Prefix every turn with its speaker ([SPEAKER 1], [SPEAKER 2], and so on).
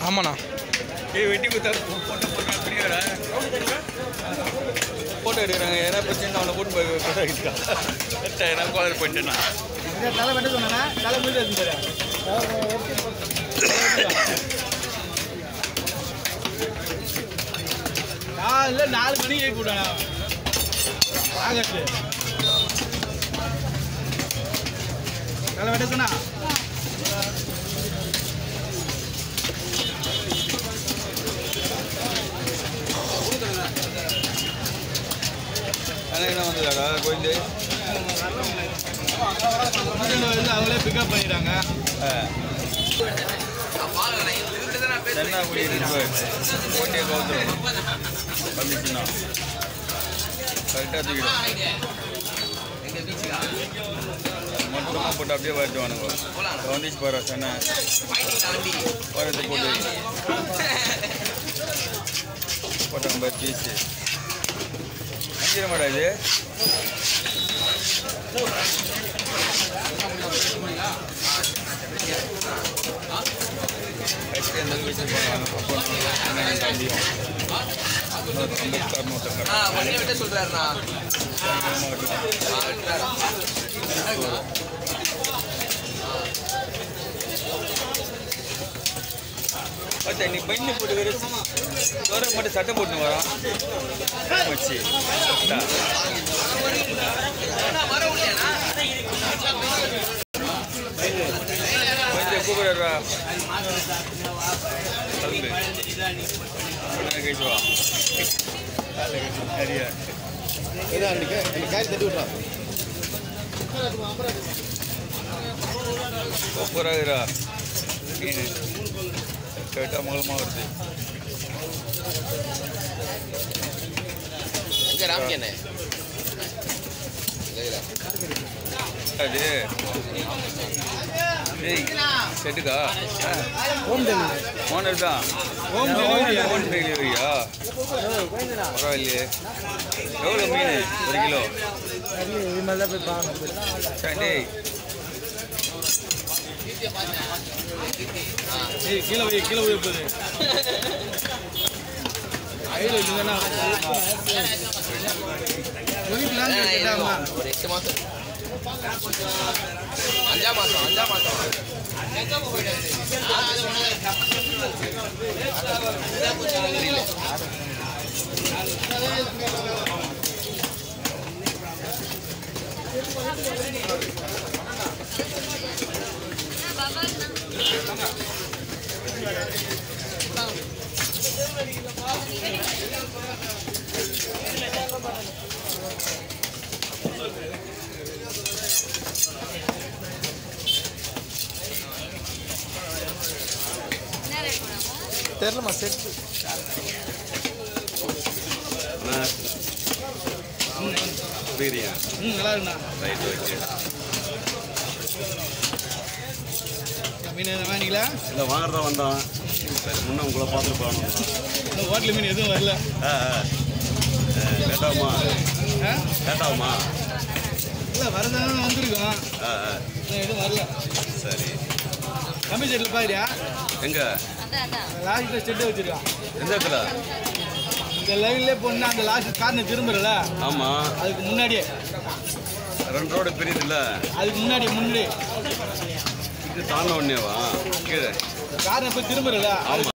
[SPEAKER 1] ஆமாண்ணா
[SPEAKER 2] ஏய் வெட்டி கொடுத்தா போட்டோ போட்டோ அப்படியாடா ஃபோட்டோ எடுக்கிறாங்க ஏன்னா பிரச்சனை அவனை கூட்டு போய் ஃபோட்டோ எடுத்துட்டான் நான் காலர் பண்ணிட்டேண்ணா
[SPEAKER 3] தலை வெட்ட சொன்னா தலை முடிவு எடுத்துட்டு காலைல நாலு மணிக்கு ஏறி விட்டானா ஆகஸ்ட் தலை வெட்ட சொன்னா
[SPEAKER 2] ஆனால் என்ன வந்ததாடா கோயில்
[SPEAKER 3] வந்து அவங்களே பிக்கப் பண்ணிடுறாங்க
[SPEAKER 2] சென்னா குடி இருக்கு போட்டியை கவுத்துரும் வந்துச்சுன்னா கரெக்டாக தூக்கிடும் மொத்தமாக போட்டு அப்படியே வரட்டுவானுங்க வந்துச்சு பாரு சென்னை வரது போட்டு போட்டாங்க பாரு பீஸு அஞ்சிட மாட்டா இது கட்டி அந்த வீட்டு போனாங்க தம்பியும் இன்னொரு அம்பேத்கர் நோட்டக்காரன்
[SPEAKER 4] உடனே விட்ட சொல்றாருண்ணா
[SPEAKER 2] பார்த்தா நீ பண்ணி போட்டு வேறு தோற மட்டும் சட்டை போட்டு வரான் வச்சு கொஞ்சம் கூப்பிடுறா கலந்து கழிச்சு வா சரியா சூப்பராகிறா மீன் கேட்டால் மூலமாக வருது
[SPEAKER 4] இங்க ராம்கி அண்ணே
[SPEAKER 2] அது டேய் செட்டுக்கா
[SPEAKER 3] ஹோம் டெலிவரி
[SPEAKER 2] ஓனர் தான்
[SPEAKER 3] ஹோம் டெலிவரி
[SPEAKER 2] ஹோம் டெலிவரியா பரவாயில்லையே எவ்வளோ மீன் ஒரு கிலோ
[SPEAKER 3] இது மாதிரி தான் போய் பார்க்கணும்
[SPEAKER 2] சரி, டேய்
[SPEAKER 3] ஏய் கீழே போய் கீழே போய் போகுது கையில் இல்லைன்னா வீட்டுலாம் கேட்டாமா
[SPEAKER 4] ஒரு எட்டு மாசம் அஞ்சா மாசம் அஞ்சா மாசம்
[SPEAKER 3] தெரிலமா செட்
[SPEAKER 2] பிரியா
[SPEAKER 3] ம் நல்லா இருக்குண்ணா
[SPEAKER 2] ரைட் ஓகே
[SPEAKER 3] மீன் எதுவும் வாங்கிங்களா
[SPEAKER 5] இல்லை வாங்குறதா வந்தோம் சரி முன்ன உங்களை பார்த்துட்டு போகணும்
[SPEAKER 3] இன்னும் ஹோட்டல் மீன் எதுவும் வரல
[SPEAKER 5] ஆ ஆ. ஆ, லேட்டாகுமா
[SPEAKER 3] ஆ
[SPEAKER 5] லேட்டாகுமா
[SPEAKER 3] இல்லை வரதானே வந்திருக்கோம்
[SPEAKER 5] ஆ ஆ
[SPEAKER 3] இன்னும் எதுவும் வரல
[SPEAKER 5] சரி
[SPEAKER 3] கம்மி செட்டில் பாருயா
[SPEAKER 5] எங்கே
[SPEAKER 3] லாஸ்ட்டில் செட்டு வச்சிருக்கான்
[SPEAKER 5] எந்த இடத்துல
[SPEAKER 3] இந்த லைன்லேயே போனா அந்த லாஸ்ட் கார்னர் திரும்புறல
[SPEAKER 5] ஆமாம்
[SPEAKER 3] அதுக்கு முன்னாடியே
[SPEAKER 5] ரெண்டு ரோடு பிரியுதுல்ல
[SPEAKER 3] அதுக்கு முன்னாடி முன்னாடி
[SPEAKER 5] இது தாண்ட உடனேவா கீழே
[SPEAKER 3] கார்னர் போய் திரும்புறல
[SPEAKER 5] ஆமாம்